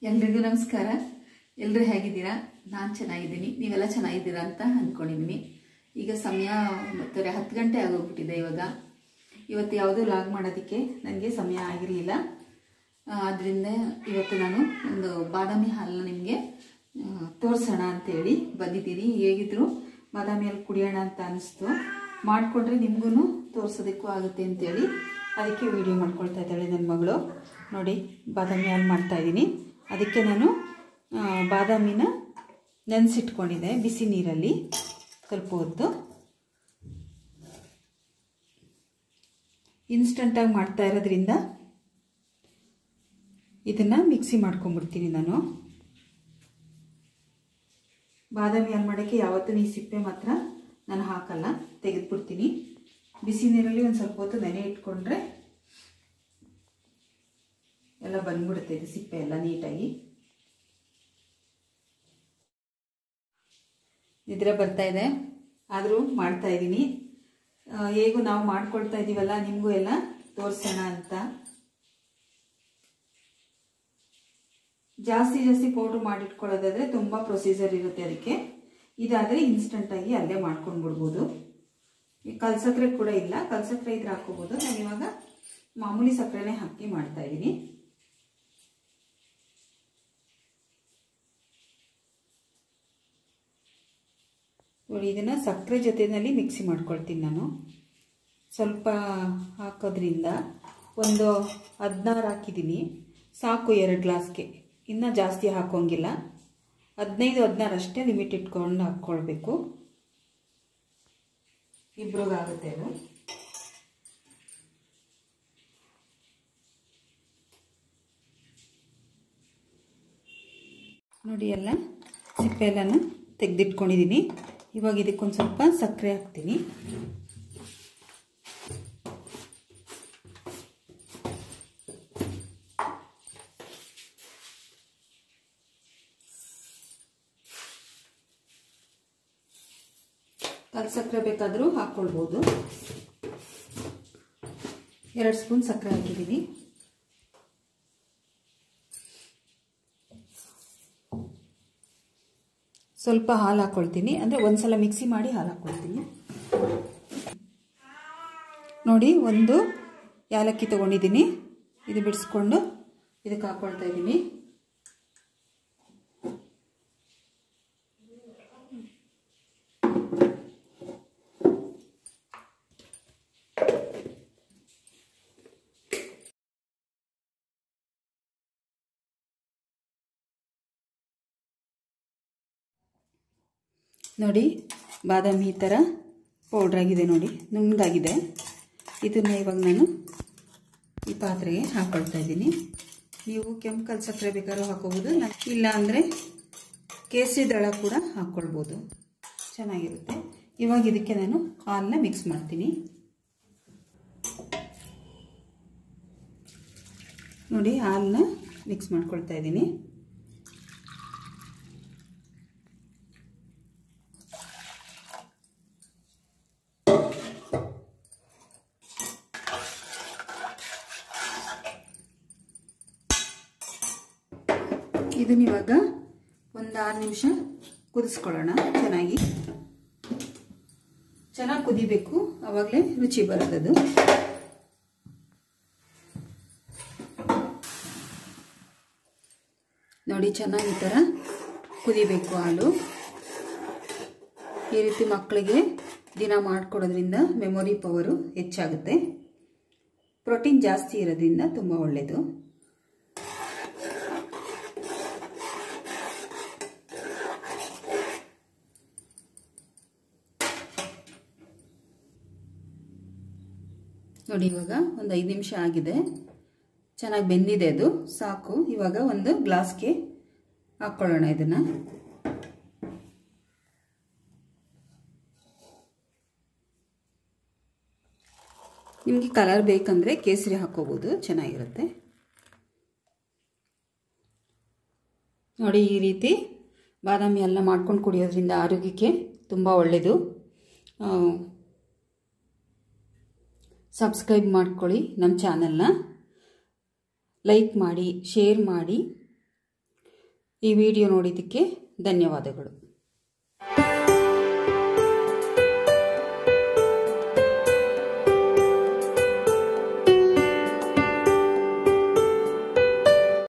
ಎಲ್ರಿಗೂ ನಮಸ್ಕಾರ ಎಲ್ಲರೂ ಹೇಗಿದ್ದೀರಾ ನಾನು ಚೆನ್ನಾಗಿದ್ದೀನಿ ನೀವೆಲ್ಲ ಚೆನ್ನಾಗಿದ್ದೀರಾ ಅಂತ ಅಂದ್ಕೊಂಡಿದ್ದೀನಿ ಈಗ ಸಮಯ ಒಂಬತ್ತುವರೆ ಹತ್ತು ಗಂಟೆ ಆಗೋಗ್ಬಿಟ್ಟಿದೆ ಇವಾಗ ಇವತ್ತು ಯಾವುದೂ ಲಾಗ್ ಮಾಡೋದಕ್ಕೆ ನನಗೆ ಸಮಯ ಆಗಿರಲಿಲ್ಲ ಆದ್ದರಿಂದ ಇವತ್ತು ನಾನು ಒಂದು ಬಾದಾಮಿ ಹಾಲನ್ನ ನಿಮಗೆ ತೋರಿಸೋಣ ಅಂತೇಳಿ ಬಂದಿದ್ದೀನಿ ಹೇಗಿದ್ರು ಬಾದಾಮಿ ಹಾಲು ಕುಡಿಯೋಣ ಅಂತ ಅನಿಸ್ತು ಮಾಡಿಕೊಂಡ್ರೆ ನಿಮಗೂ ತೋರಿಸೋದಕ್ಕೂ ಆಗುತ್ತೆ ಅಂತೇಳಿ ಅದಕ್ಕೆ ವಿಡಿಯೋ ಮಾಡ್ಕೊಳ್ತಾ ಇದ್ದಾಳೆ ನನ್ನ ಮಗಳು ನೋಡಿ ಬಾದಾಮಿ ಹಾಲು ಮಾಡ್ತಾಯಿದ್ದೀನಿ ಅದಕ್ಕೆ ನಾನು ಆ, ಬಾದಾಮಿನ ನೆನೆಸಿಟ್ಕೊಂಡಿದ್ದೆ ಬಿಸಿ ನೀರಲ್ಲಿ ಸ್ವಲ್ಪ ಹೊತ್ತು ಇನ್ಸ್ಟಂಟಾಗಿ ಮಾಡ್ತಾ ಇರೋದ್ರಿಂದ ಇದನ್ನು ಮಿಕ್ಸಿ ಮಾಡ್ಕೊಂಬಿಡ್ತೀನಿ ನಾನು ಬಾದಾಮಿ ಹಾಲು ಮಾಡೋಕ್ಕೆ ಯಾವತ್ತೂ ಈ ಸಿಪ್ಪೆ ಮಾತ್ರ ನಾನು ಹಾಕಲ್ಲ ತೆಗೆದುಬಿಡ್ತೀನಿ ಬಿಸಿ ನೀರಲ್ಲಿ ಒಂದು ಸ್ವಲ್ಪ ಹೊತ್ತು ನೆನೆ ಇಟ್ಕೊಂಡ್ರೆ ಎಲ್ಲ ಬಂದ್ಬಿಡುತ್ತೆ ಇದು ಸಿಪ್ಪೆ ಎಲ್ಲ ನೀಟಾಗಿ ನಿದ್ರೆ ಬರ್ತಾ ಇದೆ ಆದರೂ ಮಾಡ್ತಾ ಇದ್ದೀನಿ ಹೇಗೂ ನಾವು ಮಾಡ್ಕೊಳ್ತಾ ಇದ್ದೀವಲ್ಲ ನಿಮಗೂ ಎಲ್ಲ ತೋರಿಸೋಣ ಅಂತ ಜಾಸ್ತಿ ಜಾಸ್ತಿ ಪೌಡ್ರ್ ಮಾಡಿಟ್ಕೊಳ್ಳೋದಾದ್ರೆ ತುಂಬ ಪ್ರೊಸೀಜರ್ ಇರುತ್ತೆ ಅದಕ್ಕೆ ಇದಾದರೆ ಇನ್ಸ್ಟಂಟಾಗಿ ಅಲ್ಲೇ ಮಾಡ್ಕೊಂಡು ಬಿಡ್ಬೋದು ಈ ಕಲ್ಸಕ್ರೆ ಕೂಡ ಇಲ್ಲ ಕಲ್ಸಕ್ರೆ ಇದ್ರೆ ಹಾಕೋಬೋದು ನಾನು ಇವಾಗ ಮಾಮೂಲಿ ಸಕ್ಕರೆನೇ ಹಾಕಿ ಮಾಡ್ತಾ ಇದ್ದೀನಿ ನೋಡಿ ಇದನ್ನು ಸಕ್ಕರೆ ಜೊತೆಯಲ್ಲಿ ಮಿಕ್ಸಿ ಮಾಡ್ಕೊಳ್ತೀನಿ ನಾನು ಸ್ವಲ್ಪ ಹಾಕೋದ್ರಿಂದ ಒಂದು ಹದಿನಾರು ಹಾಕಿದ್ದೀನಿ ಸಾಕು ಎರಡು ಗ್ಲಾಸ್ಗೆ ಇನ್ನೂ ಜಾಸ್ತಿ ಹಾಕೋಂಗಿಲ್ಲ ಹದಿನೈದು ಹದಿನಾರು ಅಷ್ಟೇ ಲಿಮಿಟ್ ಇಟ್ಕೊಂಡು ಹಾಕ್ಕೊಳ್ಬೇಕು ಇಬ್ರಿಗಾಗುತ್ತೆ ಅದು ನೋಡಿ ಎಲ್ಲ ಸಿಪ್ಪೆ ಎಲ್ಲನೂ ತೆಗೆದಿಟ್ಕೊಂಡಿದ್ದೀನಿ ಇವಾಗ ಇದಕ್ಕೊಂದು ಸ್ವಲ್ಪ ಸಕ್ಕರೆ ಹಾಕ್ತೀನಿ ಕಲ್ ಸಕ್ಕರೆ ಬೇಕಾದರೂ ಹಾಕ್ಕೊಳ್ಬೋದು ಎರಡು ಸ್ಪೂನ್ ಸಕ್ಕರೆ ಹಾಕಿದ್ದೀನಿ ಸ್ವಲ್ಪ ಹಾಲು ಹಾಕ್ಕೊಳ್ತೀನಿ ಅಂದರೆ ಒಂದ್ಸಲ ಮಿಕ್ಸಿ ಮಾಡಿ ಹಾಲು ಹಾಕ್ಕೊಳ್ತೀನಿ ನೋಡಿ ಒಂದು ಯಾಲಕ್ಕಿ ತೊಗೊಂಡಿದ್ದೀನಿ ಇದು ಬಿಡಿಸ್ಕೊಂಡು ಇದಕ್ಕೆ ಹಾಕ್ಕೊಳ್ತಾ ಇದ್ದೀನಿ ನೋಡಿ ಬಾದಾಮಿ ಈ ಥರ ಪೌಡ್ರಾಗಿದೆ ನೋಡಿ ನುಣ್ಣಗಾಗಿದೆ ಇದನ್ನು ಇವಾಗ ನಾನು ಈ ಪಾತ್ರೆಗೆ ಹಾಕ್ಕೊಳ್ತಾ ಇದ್ದೀನಿ ನೀವು ಕೆಂಪು ಸಕ್ಕರೆ ಬೇಕಾದ್ರೂ ಹಾಕೋಬೋದು ಇಲ್ಲ ಅಂದರೆ ಕೇಸರಿ ದಳ ಕೂಡ ಹಾಕ್ಕೊಳ್ಬೋದು ಚೆನ್ನಾಗಿರುತ್ತೆ ಇವಾಗ ಇದಕ್ಕೆ ನಾನು ಹಾಲನ್ನ ಮಿಕ್ಸ್ ಮಾಡ್ತೀನಿ ನೋಡಿ ಹಾಲನ್ನ ಮಿಕ್ಸ್ ಮಾಡ್ಕೊಳ್ತಾ ಇದ್ದೀನಿ ಇದನ್ನ ಇವಾಗ ಒಂದು ಆರು ನಿಮಿಷ ಕುದಿಸ್ಕೊಳ್ಳೋಣ ಚೆನ್ನಾಗಿ ಚೆನ್ನಾಗಿ ಕುದಿಬೇಕು ಆವಾಗಲೇ ರುಚಿ ಬರೋದದು ನೋಡಿ ಚೆನ್ನಾಗಿ ಈ ಥರ ಕುದಿಬೇಕು ಹಾಲು ಈ ರೀತಿ ಮಕ್ಕಳಿಗೆ ದಿನ ಮಾಡಿಕೊಡೋದ್ರಿಂದ ಮೆಮೊರಿ ಪವರು ಹೆಚ್ಚಾಗುತ್ತೆ ಪ್ರೋಟೀನ್ ಜಾಸ್ತಿ ಇರೋದ್ರಿಂದ ತುಂಬ ಒಳ್ಳೆಯದು ನೋಡಿ ಇವಾಗ ಒಂದು ಐದು ನಿಮಿಷ ಆಗಿದೆ ಚೆನ್ನಾಗಿ ಬೆಂದಿದೆ ಅದು ಸಾಕು ಇವಾಗ ಒಂದು ಗ್ಲಾಸ್ಗೆ ಹಾಕ್ಕೊಳ್ಳೋಣ ಇದನ್ನು ನಿಮಗೆ ಕಲರ್ ಬೇಕಂದರೆ ಕೇಸರಿ ಹಾಕೋಬೋದು ಚೆನ್ನಾಗಿರುತ್ತೆ ನೋಡಿ ಈ ರೀತಿ ಬಾದಾಮಿ ಎಲ್ಲ ಮಾಡ್ಕೊಂಡು ಕುಡಿಯೋದ್ರಿಂದ ಆರೋಗ್ಯಕ್ಕೆ ತುಂಬ ಒಳ್ಳೆಯದು ಸಬ್ಸ್ಕ್ರೈಬ್ ಮಾಡ್ಕೊಳ್ಳಿ ನಮ್ಮ ಚಾನಲ್ನ ಲೈಕ್ ಮಾಡಿ ಶೇರ್ ಮಾಡಿ ಈ ವಿಡಿಯೋ ನೋಡಿದ್ದಕ್ಕೆ ಧನ್ಯವಾದಗಳು